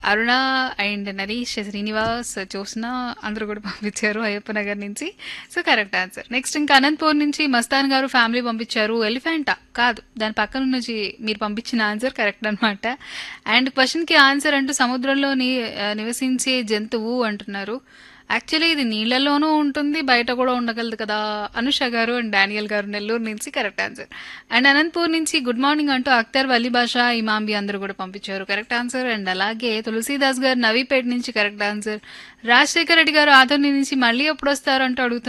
అరుణ and Naresh, Srinivas, Jyotsna అందరూ కూడా పంపించారు అయ్యప్ప నగర్ నుంచి. So, correct answer. నెక్స్ట్ ఇంకా అనంతపూర్ నుంచి మస్తాన్ గారు ఫ్యామిలీ పంపించారు. ఎలిఫెంటా? కాదు. దాని పక్కన నుంచి మీరు పంపించిన ఆన్సర్ కరెక్ట్ అనమాట. అండ్ క్వెషన్‌కి ఆన్సర్ అంటూ సముద్రంలో ని ఆహ్, నివసించే జంతువు అంటున్నారు. యాక్చువల్లీ ఇది నీళ్ళలోనూ ఉంటుంది. బయట కూడా ఉండగలదు కదా! అనుష గారు అండ్ డానియల్ గారు నెల్లూరు నుంచి కరెక్ట్ ఆన్సర్. అండ్ అనంతపూర్ నుంచి గుడ్ మార్నింగ్ అంటూ అఖ్తర్, వలీ బాషా, ఇమాంబి అందరూ కూడా పంపించారు. Correct answer. అండ్ అలాగే తులసీదాస్ గారు నవీపేట నుంచి కరెక్ట్ ఆన్సర్. రాజశేఖర్ రెడ్డి గారు ఆదోని నుంచి మళ్ళీ ఎప్పుడొస్తారు అంటూ అడుగుతున్నారు.